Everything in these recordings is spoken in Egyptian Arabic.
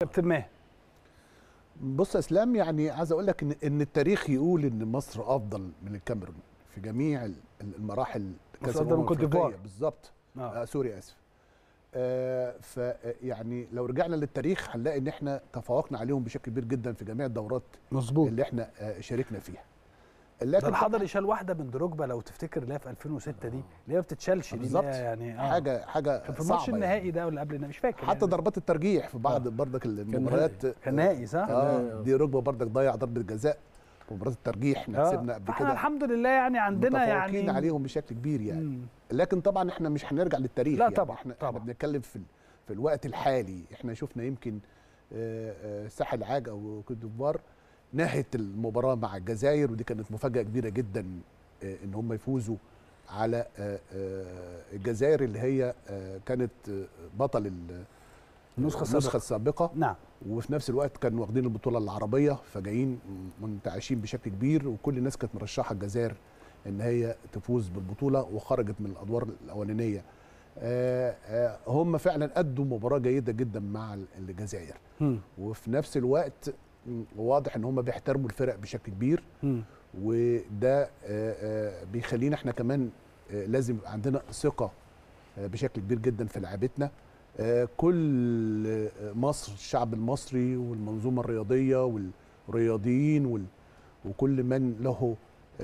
كابتن ماهر بص يا اسلام يعني عايز اقول لك ان ان التاريخ يقول ان مصر افضل من الكاميرون في جميع ال- المراحل كأس أفضل من الأمم كوت الأفريقية. ديفوار. بالظبط آه. آه سوري اسف آه ف يعني لو رجعنا للتاريخ هنلاقي ان احنا تفوقنا عليهم بشكل كبير جدا في جميع الدورات مظبوط اللي احنا آه شاركنا فيها ده لكن الحضري شال واحده من دروجبا لو تفتكر اللي هي في 2006 دي اللي هي ما بتتشالش دي اللي بالظبط هي يعني آه. حاجه حاجه كان في صعبة الماتش النهائي ده ولا قبل النهائي مش فاكر حتى يعني. ضربات الترجيح في بعض برضك المباريات كان نهائي صح؟ اه دي ركبه برضك ضيع ضربه جزاء في مباراه الترجيح احنا آه. كسبنا قبل فاحنا كده الحمد لله يعني عندنا متفوقين يعني عليهم بشكل كبير يعني مم. لكن طبعا احنا مش هنرجع للتاريخ لا يعني طبعاً، احنا طبعاً. احنا بنتكلم في ال- في الوقت الحالي احنا شفنا يمكن آه، آه، ساحل عاج او كوت ديفوار نهت المباراه مع الجزائر ودي كانت مفاجاه كبيره جدا آه، ان هم يفوزوا على آه، آه، الجزائر اللي هي آه، كانت آه، بطل ال- النسخة النسخه السابقه نعم وفي نفس الوقت كانوا واخدين البطوله العربيه فجايين منتعشين بشكل كبير وكل الناس كانت مرشحه الجزائر ان هي تفوز بالبطوله وخرجت من الادوار الاولانيه آه، آه، هم فعلا ادوا مباراه جيده جدا مع الجزائر مم. وفي نفس الوقت م، واضح ان هم بيحترموا الفرق بشكل كبير مم. وده آه، آه، بيخلينا احنا كمان آه، لازم يبقى عندنا ثقه آه، بشكل كبير جدا في لعبتنا آه، كل آه، مصر الشعب المصري والمنظومه الرياضيه والرياضيين وال- وكل من له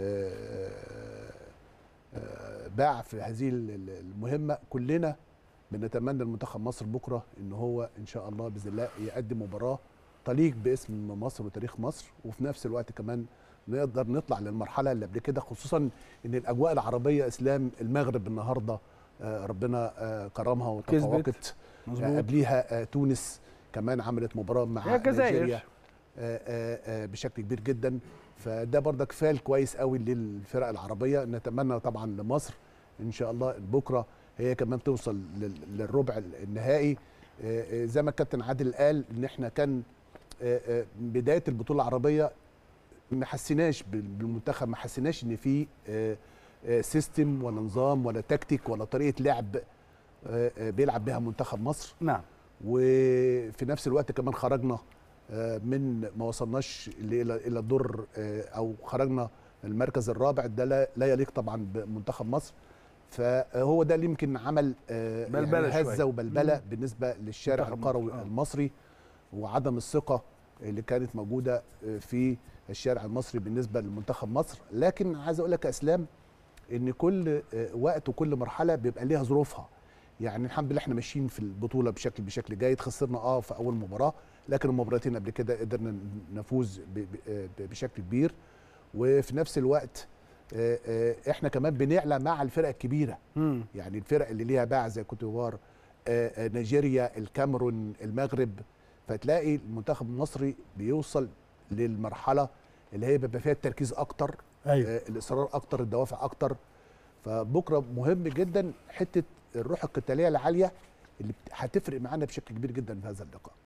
آه، آه، باع في هذه ال- ال- المهمه كلنا بنتمنى لمنتخب مصر بكره ان هو ان شاء الله باذن الله يقدم مباراه تليق باسم مصر وتاريخ مصر وفي نفس الوقت كمان نقدر نطلع للمرحله اللي قبل كده خصوصا ان الاجواء العربيه اسلام المغرب النهارده آه، ربنا آه، كرمها وتفوقت آه، مظبوط قبليها آه، تونس كمان عملت مباراه مع هي الجزائر. نيجيريا آه، آه، آه، بشكل كبير جدا فده برضك فال كويس قوي للفرق العربيه نتمنى طبعا لمصر ان شاء الله بكره هي كمان توصل لل- للربع النهائي آه، آه، زي ما الكابتن عادل قال ان احنا كان آه، آه، بدايه البطوله العربيه ما حسيناش بال- بالمنتخب ما حسيناش ان في آه، آه، سيستم ولا نظام ولا تكتيك ولا طريقه لعب آه، آه، بيلعب بها منتخب مصر نعم وفي نفس الوقت كمان خرجنا آه، من ما وصلناش الى الى الدور آه، او خرجنا المركز الرابع ده لا, لا يليق طبعا بمنتخب مصر فهو ده اللي يمكن عمل آه، بلبلة يعني شوية. هزه وبلبله بالنسبه للشارع منتخب القروي مصر، آه. المصري وعدم الثقه اللي كانت موجوده آه، في الشارع المصري بالنسبه لمنتخب مصر لكن عايز اقول لك يا اسلام ان كل آه، وقت وكل مرحله بيبقى ليها ظروفها يعني الحمد لله احنا ماشيين في البطوله بشكل بشكل جيد خسرنا اه في اول مباراه لكن المباراتين قبل كده قدرنا نفوز ب- ب- آه، بشكل كبير وفي نفس الوقت آه، آه، احنا كمان بنعلى مع الفرق الكبيره مم. يعني الفرق اللي ليها باع زي كوت ديفوار آه، آه، نيجيريا الكاميرون المغرب فتلاقي المنتخب المصري بيوصل للمرحله اللي هي بيبقى فيها التركيز اكتر ايوه آه، الاصرار اكتر الدوافع اكتر فبكره مهم جدا حته الروح القتاليه العاليه اللي بت- هتفرق معانا بشكل كبير جدا في هذا اللقاء